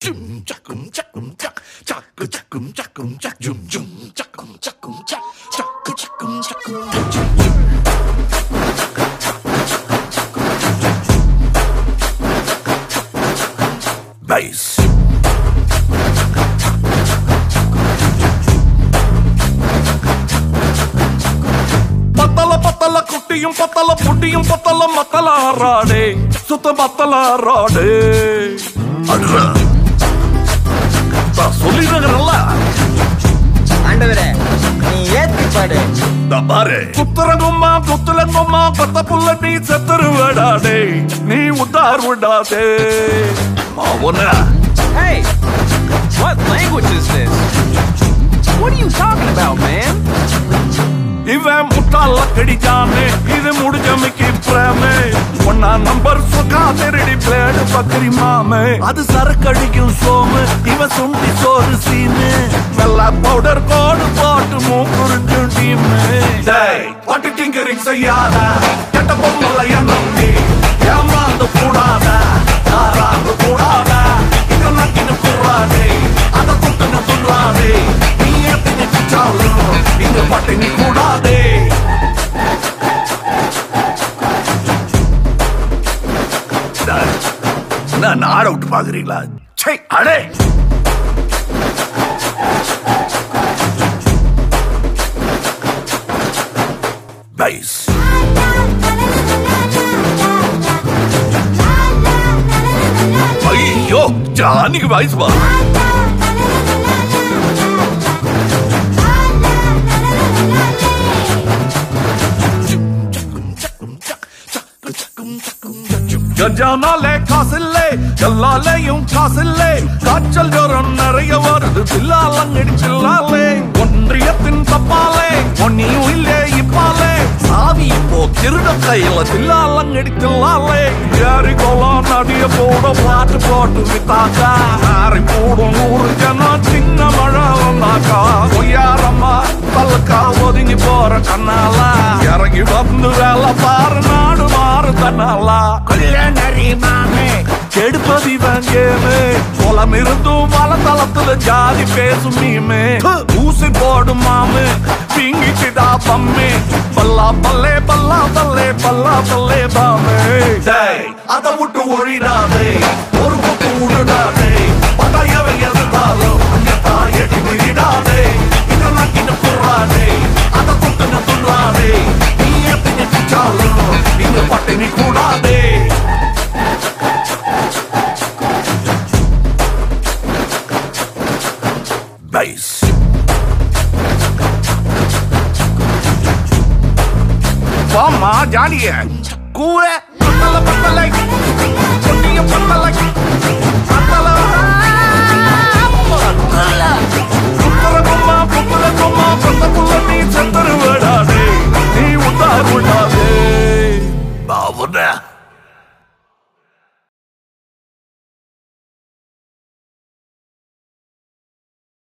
jum chakum chakum chak chak chakum chakum chak jum jum chakum chakum chak chak chakum chakum jum jum bass பத்தல பத்தல குட்டியும் பத்தல புட்டியும் பத்தல மத்தல ஆறாடே சுத்த மத்தல ஆறாடே அடுறா சொல்லிடுறல ஆண்டவரே நீ ஏத்தி பாடு பாரு குத்துறங்கும்மா குத்துலங்கும்மா பத்த புள்ள நீ செத்துரு விடாதே நீ உத்தார் விடாதே மாவன Hey, what language is this? What are you talking about, man? இவன் முட்டாள கடிச்சானே இது முடிஞ்சமைக்கு பிரேமே ஒன்னா நம்பர் சுகா திருடி பிளேடு பக்கரி மாமே அது சரக்கடிக்கும் சோமு இவன் சுண்டி சோறு சீனு நல்ல பவுடர் கோடு போட்டு மூக்குறிஞ்சு டீமு டேய் பாட்டு டிங்கரிங் செய்யாத கெட்ட பொம்மல நம்பி ஏமாந்து கூடாத யாராந்து கூடாத இங்க நக்கின்னு கூடாதே அதை குட்டுன்னு துள்ளாதே நீ எப்படி கிச்சாலும் இங்க பட்டினி கூடாதே டேய், நான் ஆட விட்டு பாக்குறீங்களா சே அடே பைஸ் ஐயோ ஜானிக்கு வயசு பா கஜானாலே காசில்லே எல்லாலேயும் காசில்லே காய்ச்சல் ஜோரம் நிறைய வருது தில்லாலங்கடி சில்லாலே ஒன்றியத்தின் தப்பாலே ஒன்னியும் இல்லே இப்பாலே சாவி இப்போ திருட கையில தில்லாலங்கடி தில்லாலே ஏறி கோலம் நடிய போட பாட்டு போட்டு வித்தாக்கா ஆறி போடும் நூறு ஜனம் சின்ன மழை வந்தாக்கா பொய்யாரம்மா பல்லுக்கா ஒதுங்கி போற கண்ணாலா இறங்கி வந்து வேலை பாரு நாடு மாறு தன்னாலா கல்யாணரி மாமே கெடுப்பதி வாங்கேமே குளம் இருந்தும் வளத்தளத்துல ஜாதி பேசும் நீமே ஊசி போடும் மாமு பிங்கிச்சுடா பம்மே பல்லா பல்லே பல்லா பல்லே பல்லா பல்லே பாமே டேய் அதை விட்டு ஒழிடாதே ஒரு பக்கம் விடுடாதே பட்டாயவை எதிர்த்தாலும் அங்க தாயடி விடாதே இதெல்லாம் கிட்ட போறாதே அதை கொட்டுன்னு துள்ளாதே நீ எப்படி நெட்டிச்சாலும் இங்க பட்டினி கூடாதே பைஸ் வாமா ஜாலிய கூற பத்தல பத்தலை கொட்டிய பத்தலை பத்தல புத்தரகும்மா புத்தரகும்மா பத்த புள்ள நீ செத்தரு விடாதே நீ உத்தார் விடாதே பாவுன